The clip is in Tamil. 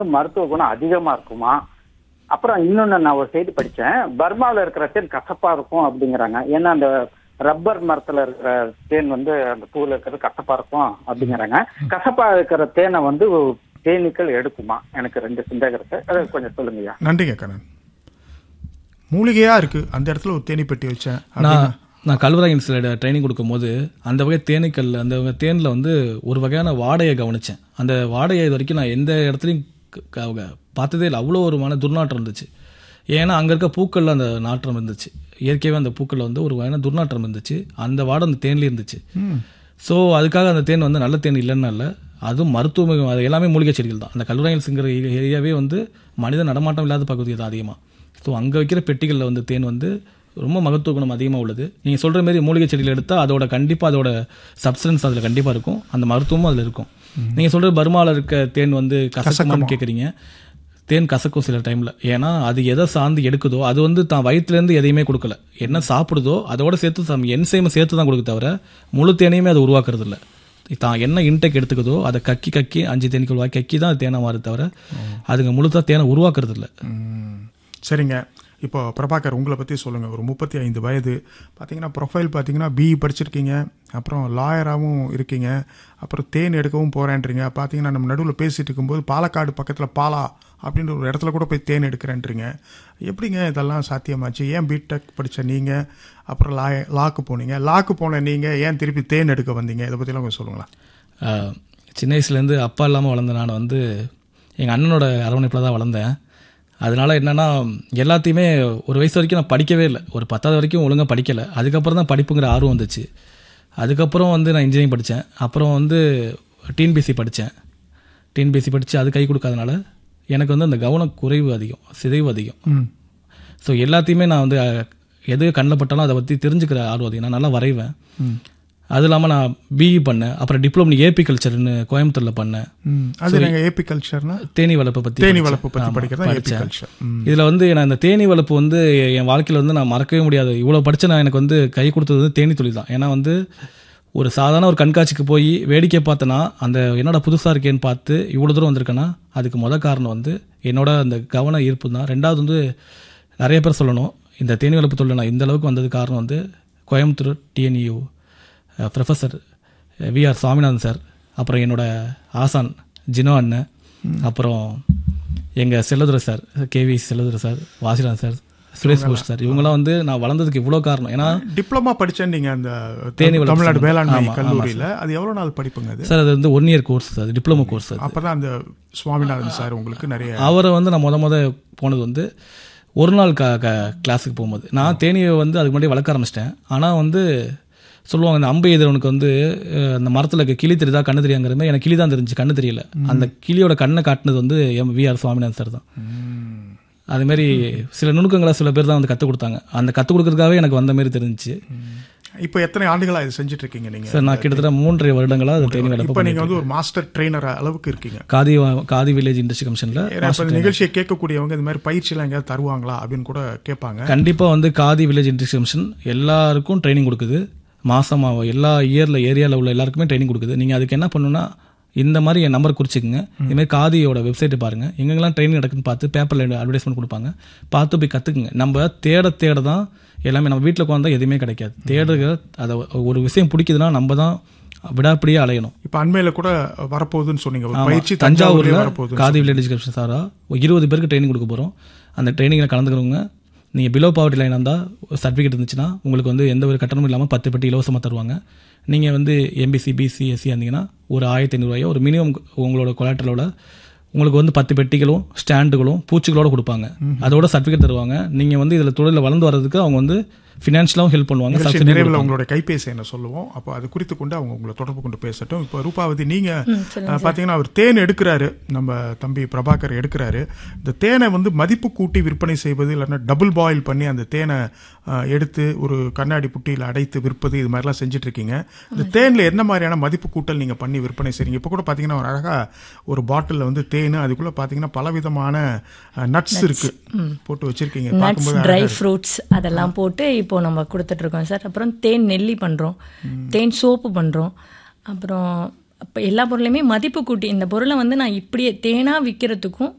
மருத்துவ குணம் அதிகமா இருக்குமா அப்புறம் இன்னொன்னு நான் ஒரு செய்தி படிச்சேன் பர்மாவில் இருக்கிற தேன் கசப்பா இருக்கும் அப்படிங்கிறாங்க ஏன்னா அந்த ரப்பர் மரத்துல இருக்கிற தேன் வந்து அந்த பூவில் இருக்கிறது கசப்பா இருக்கும் அப்படிங்கிறாங்க கசப்பா இருக்கிற தேனை வந்து தேனீக்கள் எடுக்குமா எனக்கு ரெண்டு சந்தேகம் இருக்கு அதை கொஞ்சம் சொல்லுங்கய்யா நன்றிங்க கண்ணன் மூலிகையா இருக்கு அந்த இடத்துல ஒரு தேனி பெட்டி வச்சேன் நான் நான் கல்வராயன் சில ட்ரைனிங் கொடுக்கும்போது அந்த வகை தேனீக்கள் அந்த வகை தேனில் வந்து ஒரு வகையான வாடையை கவனித்தேன் அந்த வாடையை இது வரைக்கும் நான் எந்த இடத்துலையும் க- க- பார்த்ததே இல்லை அவ்வளோ ஒரு மன துர்நாற்றம் இருந்துச்சு ஏன்னா அங்கே இருக்க பூக்கள்ல அந்த நாற்றம் இருந்துச்சு இயற்கையாகவே அந்த பூக்களில் வந்து ஒரு வகையான துர்நாற்றம் இருந்துச்சு அந்த வாடை அந்த தேன்லேயே இருந்துச்சு ஸோ அதுக்காக அந்த தேன் வந்து நல்ல தேன் இல்லைன்னு இல்லை அதுவும் மருத்துவ அது எல்லாமே மூலிகை செடிகள் தான் அந்த கல்வராயன்ஸுங்கிற ஏரியாவே வந்து மனித நடமாட்டம் இல்லாத பகுதி தான் அதிகமாக ஸோ அங்கே வைக்கிற பெட்டிகளில் வந்து தேன் வந்து ரொம்ப மகத்துவ குணம் அதிகமாக உள்ளது நீங்கள் சொல்கிற மாதிரி மூலிகை செடியில் எடுத்தால் அதோட கண்டிப்பாக அதோட சப்ஸ்டன்ஸ் அதில் கண்டிப்பாக இருக்கும் அந்த மருத்துவமும் அதில் இருக்கும் நீங்கள் சொல்கிற பர்மாவில் இருக்க தேன் வந்து கசக்குமான்னு கேட்குறீங்க தேன் கசக்கும் சில டைமில் ஏன்னா அது எதை சார்ந்து எடுக்குதோ அது வந்து தான் வயிற்றுலேருந்து எதையுமே கொடுக்கல என்ன சாப்பிடுதோ அதோட சேர்த்து தம் என்சைமை சேர்த்து தான் கொடுக்க தவிர முழு தேனையுமே அது உருவாக்குறது இல்ல தான் என்ன இன்டெக் எடுத்துக்குதோ அதை கக்கி கக்கி அஞ்சு தேனீக்கள் வாக்கி கக்கி தான் தேனை மாறுது தவிர அதுங்க முழுத்தா தேனை உருவாக்குறது இல்லை ம், சரிங்க இப்போ பிரபாகர் உங்களை பற்றி சொல்லுங்கள் ஒரு முப்பத்தி ஐந்து வயது பார்த்தீங்கன்னா ப்ரொஃபைல் பார்த்தீங்கன்னா பிஇ படிச்சிருக்கீங்க அப்புறம் லாயராகவும் இருக்கீங்க அப்புறம் தேன் எடுக்கவும் போகிறேன்றீங்க பார்த்தீங்கன்னா நம்ம நடுவில் பேசிட்டு இருக்கும்போது பாலக்காடு பக்கத்தில் பாலா அப்படின்ற ஒரு இடத்துல கூட போய் தேன் எடுக்கிறேன்றீங்க எப்படிங்க இதெல்லாம் சாத்தியமாச்சு ஏன் பிடெக் படித்த நீங்கள் அப்புறம் லா லாக்கு போனீங்க லாக்கு போன நீங்கள் ஏன் திருப்பி தேன் எடுக்க வந்தீங்க இதை பற்றிலாம் கொஞ்சம் சொல்லுங்களேன் ஆஹ், சின்ன வயசுலேருந்து அப்பா இல்லாமல் வளர்ந்த நான் வந்து எங்கள் அண்ணனோட அரவணைப்பில் தான் வளர்ந்தேன் அதனால என்னன்னா எல்லாத்தையுமே ஒரு வயசு வரைக்கும் நான் படிக்கவே இல்லை ஒரு பத்தாவது வரைக்கும் ஒழுங்காக படிக்கலை அதுக்கப்புறம் தான் படிப்புங்கிற ஆர்வம் வந்துச்சு அதுக்கப்புறம் வந்து நான் இன்ஜினியரிங் படித்தேன் அப்புறம் வந்து டிஎன்பிசி படித்தேன் டிஎன்பிசி படித்து அது கை கொடுக்காதனால எனக்கு வந்து அந்த கவனம் குறைவு அதிகம் சிதைவு அதிகம் ம் ஸோ எல்லாத்தையுமே நான் வந்து அஹ், எது கண்ணில் பட்டாலும் அதை பற்றி தெரிஞ்சுக்கிற ஆர்வம் அதிகம் நான் நல்லா வரைவேன் அது இல்லாமல் நான் பிஇ பண்ணேன் அப்புறம் டிப்ளமோ ஏபி கல்ச்சர்னு கோயம்புத்தூரில் பண்ணேன் ம் அது நீங்கள் ஏபி கல்ச்சர்னா தேனி வளர்ப்பை பற்றி தேனி வளர்ப்பு பற்றி படிக்கிறதா ஏபி கல்ச்சர் ம் இதில் வந்து நான் இந்த தேனி வளர்ப்பு வந்து என் வாழ்க்கையில் வந்து நான் மறக்கவே முடியாது இவ்வளோ படிச்ச நான் எனக்கு வந்து கை கொடுத்தது வந்து தேனி தொழில் தான் ஏன்னா வந்து ஒரு சாதாரண ஒரு கண்காட்சிக்கு போய் வேடிக்கை பார்த்தனா அந்த என்னடா புதுசாக இருக்கேன்னு பார்த்து இவ்வளோ தூரம் வந்திருக்கேன்னா அதுக்கு முத காரணம் வந்து என்னோட அந்த கவன ஈர்ப்பு தான் ரெண்டாவது வந்து நிறைய பேர் சொல்லணும் இந்த தேனி வளர்ப்பு தொழில் நான் இந்த அளவுக்கு வந்தது காரணம் வந்து Coimbatore TNU professor VR Swaminathan sir அப்புறம் என்னோட ஆசான் ஜினோ அண்ணன் அப்புறம் எங்கள் Chelladurai sir KV Chelladurai sir Vasiran sir Suresh Ghosh sir இவங்கெல்லாம் வந்து நான் வளர்ந்ததுக்கு இவ்வளோ காரணம் ஏன்னா டிப்ளமா படிச்சேன் நீங்க அந்த தேனி வளர்ப்பு தமிழ்நாடு சங்கம். வேளாண்மை ஆமா, ஆமா கல்லூரியில அது எவ்வளவு நாள் படிப்புங்க அது சார் அது வந்து ஒன் இயர் கோர்ஸ் அது டிப்ளமோ கோர்ஸ் அது அப்பதான் அந்த சுவாமிநாதன் சார் உங்களுக்கு நிறைய அவரை வந்து நான் முத முத போனது வந்து ஒரு நாள் க க கிளாஸுக்கு போகும்போது நான் தேனியை வந்து அதுக்கு முன்னாடி வளர்க்க ஆரம்பிச்சிட்டேன் ஆனால் வந்து சொல்லுவாங்க இந்த அம்பை எதிரவனுக்கு வந்து அஹ், அந்த மரத்தில் இருக்க கிளி தெரியுதா கண்ணு தெரியாங்கிற மாதிரி எனக்கு கிளி தான் தெரிஞ்சு கண்ணு தெரியல அந்த கிளியோட கண்ணை காட்டினது வந்து எம் விஆர் சுவாமிநாதன் சார் தான் அது மாதிரி சில நுணுக்கங்களை சில பேர் தான் வந்து கற்றுக் கொடுத்தாங்க அந்த கற்றுக் கொடுக்கறதுக்காகவே எனக்கு வந்த மாதிரி தெரிஞ்சுச்சு இப்போ எத்தனை ஆண்டுகளா இது செஞ்சுட்டு இருக்கீங்க நீங்க சார் நான் கிட்டத்தட்ட மூன்றரை வருடங்களா அது தேனி வளர்ப்பு இப்போ நீங்க வந்து ஒரு மாஸ்டர் ட்ரெயினர் அளவுக்கு இருக்கீங்க காதி காதி வில்லேஜ் இண்டஸ்ட்ரி கமிஷனில் ஏன்னா இப்ப இந்த நிகழ்ச்சியை கேட்கக்கூடியவங்க இந்த மாதிரி பயிற்சி எல்லாம் எங்கேயாவது தருவாங்களா அப்படின்னு கூட கேட்பாங்க கண்டிப்பா வந்து காதி வில்லேஜ் இண்டஸ்ட்ரி கமிஷன் எல்லாருக்கும் ட்ரைனிங் கொடுக்குது மாசமாக எல்லா இயரில் ஏரியாவில் உள்ள எல்லாருக்குமே ட்ரைனிங் கொடுக்குது நீங்கள் அதுக்கு என்ன பண்ணணும்னா இந்த மாதிரி என் நம்பர் குறிச்சிக்கங்க இது மாதிரி காதியோட வெப்சைட்டை பாருங்க எங்கெங்கெல்லாம் ட்ரைனிங் நடக்குதுன்னு பார்த்து பேப்பரில் அட்வர்டைஸ்மெண்ட் கொடுப்பாங்க பார்த்து போய் கற்றுக்குங்க நம்ம தேட தேட தான் எல்லாமே நம்ம வீட்டில் உட்காந்தா எதுவுமே கிடைக்காது தேடுகிற அதை ஒரு விஷயம் பிடிக்குதுன்னா நம்ம தான் விடாப்பிடியே அலையணும் இப்ப அண்மையில கூட வரப்போகுதுன்னு சொன்னீங்க ஒரு ஆமா. பயிற்சி தஞ்சாவூர்ல தஞ்சாவூர்ல வரப்போகுது காதி வில்லேஜ் கமிஷன் சாரா ஒரு இருபது பேருக்கு ட்ரைனிங் கொடுக்க போகிறோம் அந்த ட்ரைனிங்கில் கலந்துக்கிறவங்க நீங்கள் பிலோ பாவர்ட்டி லைன் இருந்தால் சர்டிஃபிகேட் இருந்துச்சுன்னா உங்களுக்கு வந்து எந்த ஒரு கட்டணமும் இல்லாமல் பத்து பெட்டி இலவசமாக தருவாங்க நீங்கள் வந்து எம்பிசி பிசி எஸ்சி இருந்தீங்கன்னா ஒரு ஆயிரத்தி ஐநூறுரூவாயோ ஒரு மினிமம் உங்களோட கொலாட்டரோட உங்களுக்கு வந்து பத்து பெட்டிகளும் ஸ்டாண்டுகளும் பூச்சிகளோட கொடுப்பாங்க அதோட சர்டிஃபிகேட் தருவாங்க நீங்கள் வந்து இதில் தொழிலில் வளர்ந்து வர்றதுக்கு அவங்க வந்து ஃபினான்ஷியலாகவும் ஹெல்ப் பண்ணுவாங்க நிகழ்ச்சி subsidy நிறைவில் கொடுப்பாங்க. உங்களுடைய கைபேசி என்ன சொல்லுவோம் அப்போ அது குறித்து கொண்டு அவங்க உங்களை தொடர்பு கொண்டு பேசட்டும் இப்போ ரூபாவதி நீங்க அஹ், பாத்தீங்கன்னா அவர் தேன் எடுக்கிறாரு நம்ம தம்பி பிரபாகர் எடுக்கிறாரு இந்த தேனை வந்து மதிப்பு கூட்டி விற்பனை செய்வது இல்லைன்னா டபுள் பாயில் பண்ணி அந்த தேனை அஹ், எடுத்து ஒரு கண்ணாடி புட்டியில் அடைத்து விற்பது இது மாதிரிலாம் செஞ்சுட்டு இருக்கீங்க இந்த தேன்ல என்ன மாதிரியான மதிப்பு கூட்டல் நீங்க பண்ணி விற்பனை செய்றீங்க இப்போ கூட பாத்தீங்கன்னா ஒரு அழகா ஒரு பாட்டில்ல வந்து தேன் அதுக்குள்ள பாத்தீங்கன்னா பலவிதமான நட்ஸ் இருக்கு போட்டு வச்சிருக்கீங்க நட்ஸ் பார்க்கும்போது ட்ரை ஃப்ரூட்ஸ் அதெல்லாம் போட்டு இப்போ நம்ம கொடுத்துட்ருக்கோம் சார் அப்புறம் தேன் நெல்லி பண்ணுறோம் தேன் சோப்பு பண்ணுறோம் அப்புறம் அப்போ எல்லா பொருளையுமே மதிப்பு கூட்டி இந்த பொருளை வந்து நான் இப்படியே தேனா விற்கிறதுக்கும்